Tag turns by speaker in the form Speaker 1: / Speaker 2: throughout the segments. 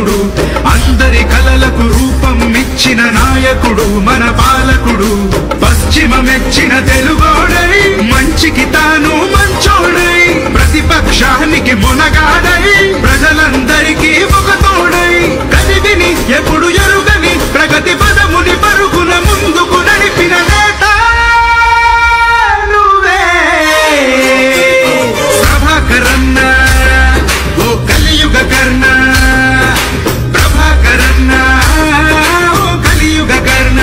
Speaker 1: నాయకుడు అందరి కలలకు రూపం ఇచ్చిన నాయకుడు మన పాలకుడు పశ్చిమ మెచ్చిన తెలుగోడై మంచికి తాను మంచోడై ప్రతిపక్షానికి మునగాడై ప్రజలందరికీ ఒకతోడై కదివిని ఎప్పుడు ఎరుగని ప్రగతి పదముని పరుగున ముందుకు నడిపిన నేత నువ్వే ప్రభాకరన్న ఓ కలియుగ కర్ణ ప్రభాకరన్న ఓ కలియుగ కర్ణ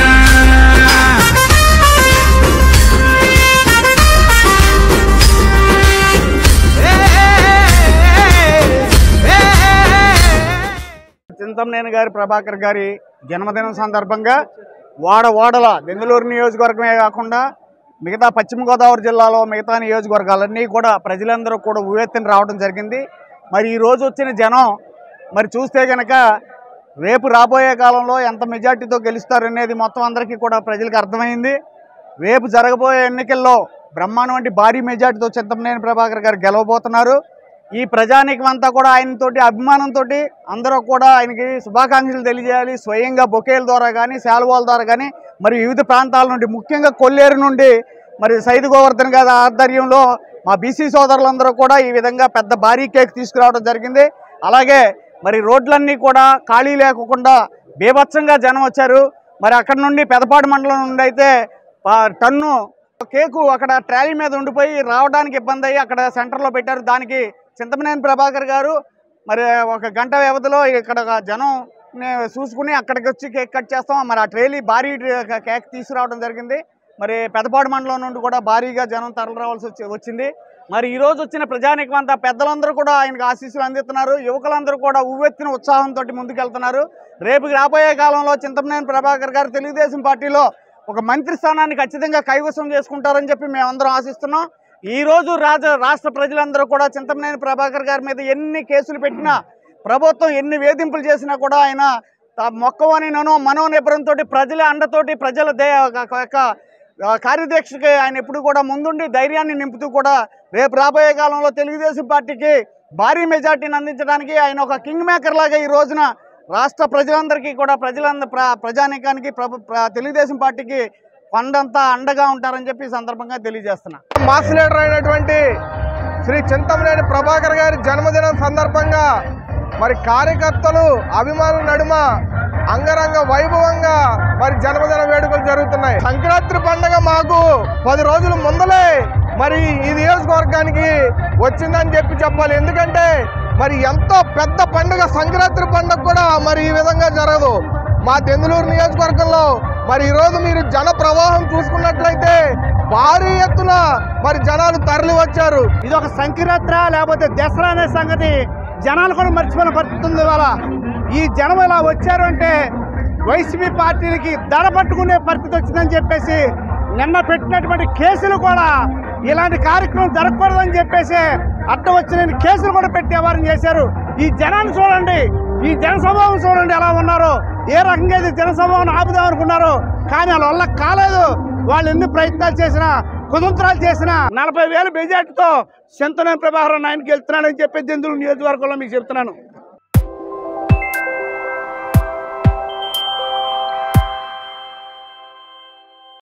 Speaker 2: చింతమనేని గారి ప్రభాకర్ గారి జన్మదినం సందర్భంగా వాడ వాడల బెంగళూరు నియోజకవర్గమే కాకుండా మిగతా పశ్చిమ గోదావరి జిల్లాలో మిగతా నియోజకవర్గాలన్నీ కూడా ప్రజలందరూ కూడా ఉవ్వెత్తున రావడం జరిగింది మరి ఈ రోజు వచ్చిన జనం మరి చూస్తే కనుక రేపు రాబోయే కాలంలో ఎంత మెజార్టీతో గెలుస్తారనేది మొత్తం అందరికీ కూడా ప్రజలకు అర్థమైంది రేపు జరగబోయే ఎన్నికల్లో బ్రహ్మాండం వంటి భారీ మెజార్టీతో చింతమనేని ప్రభాకర్ గారు గెలవబోతున్నారు ఈ ప్రజానీకం అంతా కూడా ఆయనతోటి అభిమానంతో అందరూ కూడా ఆయనకి శుభాకాంక్షలు తెలియజేయాలి స్వయంగా బొకేల ద్వారా కానీ శాలువాల ద్వారా కానీ మరి వివిధ ప్రాంతాల నుండి ముఖ్యంగా కొల్లేరు నుండి మరి సైద్ గోవర్ధన్ గారి ఆధ్వర్యంలో మా బీసీ సోదరులందరూ కూడా ఈ విధంగా పెద్ద భారీ కేక్ తీసుకురావడం జరిగింది అలాగే మరి రోడ్లన్నీ కూడా ఖాళీ లేకుండా బీభత్సంగా జనం వచ్చారు మరి అక్కడ నుండి పెదపాడు మండలం నుండి అయితే ఆ, టన్ను కేకు అక్కడ ట్రాలీ మీద ఉండిపోయి రావడానికి ఇబ్బంది అయ్యి అక్కడ సెంటర్లో పెట్టారు దానికి చింతమనేని ప్రభాకర్ గారు మరి ఒక గంట వ్యవధిలో ఇక్కడ జనం చూసుకుని అక్కడికి వచ్చి కేక్ కట్ చేస్తాం మరి ఆ ట్రేలీ భారీ కేక్ తీసుకురావడం జరిగింది మరి పెదపాడు మండలం నుండి కూడా భారీగా జనం తరలి రావాల్సి వచ్చి వచ్చింది మరి ఈ రోజు వచ్చిన ప్రజానికం అంతా పెద్దలందరూ కూడా ఆయనకు ఆశీస్సులు అందిస్తున్నారు యువకులందరూ కూడా ఉవ్వెత్తిన ఉత్సాహంతో ముందుకెళ్తున్నారు రేపు రాబోయే కాలంలో చింతమనేని ప్రభాకర్ గారు తెలుగుదేశం పార్టీలో ఒక మంత్రి స్థానాన్ని ఖచ్చితంగా కైవసం చేసుకుంటారని చెప్పి మేమందరం ఆశిస్తున్నాం ఈ రోజు రాజ రాష్ట్ర ప్రజలందరూ కూడా చింతమనేని ప్రభాకర్ గారి మీద ఎన్ని కేసులు పెట్టినా ప్రభుత్వం ఎన్ని వేధింపులు చేసినా కూడా ఆయన తా- మొక్కవని నను మనోనిబ్బరంతో ప్రజల అండతోటి ప్రజల దే యొక్క ఆ, కార్యదీక్షకి ఆయన ఎప్పుడు కూడా ముందుండి ధైర్యాన్ని నింపుతూ కూడా రేపు రాబోయే కాలంలో తెలుగుదేశం పార్టీకి భారీ మెజార్టీని అందించడానికి ఆయన ఒక కింగ్ మేకర్ లాగా ఈ రోజున రాష్ట్ర ప్రజలందరికీ కూడా ప్రజలంద ప్ర ప్రజానీకానికి ప్రభు ప్ర- తెలుగుదేశం పార్టీకి కొండంతా అండగా ఉంటారని చెప్పి ఈ సందర్భంగా తెలియజేస్తున్నా
Speaker 3: మాస్ లీడర్ అయినటువంటి శ్రీ చింతమనేని ప్రభాకర్ గారి జన్మదినం సందర్భంగా మరి కార్యకర్తలు అభిమానుల నడుమ అంగరంగ వైభవంగా మరి జన్మదిన వేడుకలు జరుగుతున్నాయి సంక్రాంతి పండుగ మాకు పది రోజుల ముందలే మరి ఈ నియోజకవర్గానికి వచ్చిందని చెప్పి చెప్పాలి ఎందుకంటే మరి ఎంతో పెద్ద పండుగ సంక్రాంతి పండుగ కూడా మరి ఈ విధంగా జరగదు మా దెందులూరు నియోజకవర్గంలో మరి ఈరోజు మీరు జన ప్రవాహం చూసుకున్నట్లయితే భారీ ఎత్తున మరి జనాలు తరలి వచ్చారు
Speaker 2: ఇది ఒక సంక్రాంతి లేకపోతే దసరా అనే సంగతి జనాలు కూడా మర్చిపోయిన పరిస్థితి ఉంది ఇవాళ ఈ జనం ఇలా వచ్చారు అంటే వైసీపీ పార్టీలకి దడ పట్టుకునే పరిస్థితి వచ్చిందని చెప్పేసి నిన్న పెట్టినటువంటి కేసులు కూడా ఇలాంటి కార్యక్రమం జరగకూడదని చెప్పేసి అడ్డం వచ్చిన కేసులు కూడా పెట్టి వ్యవహారం చేశారు ఈ జనాన్ని చూడండి ఈ జన సమూహం చూడండి ఎలా ఉన్నారో ఏ రకంగా అయితే జన సమూహం ఆపుదాం అనుకున్నారు కానీ వాళ్ళ వల్ల కాలేదు వాళ్ళు ఎన్ని ప్రయత్నాలు చేసినా కుతంత్రాలు చేసిన నలభై వేల మెజార్టీతో చింతన ప్రభాకర్ నాయనకి వెళ్తున్నాడని చెప్పి జంతువులు నియోజకవర్గంలో మీకు చెప్తున్నాను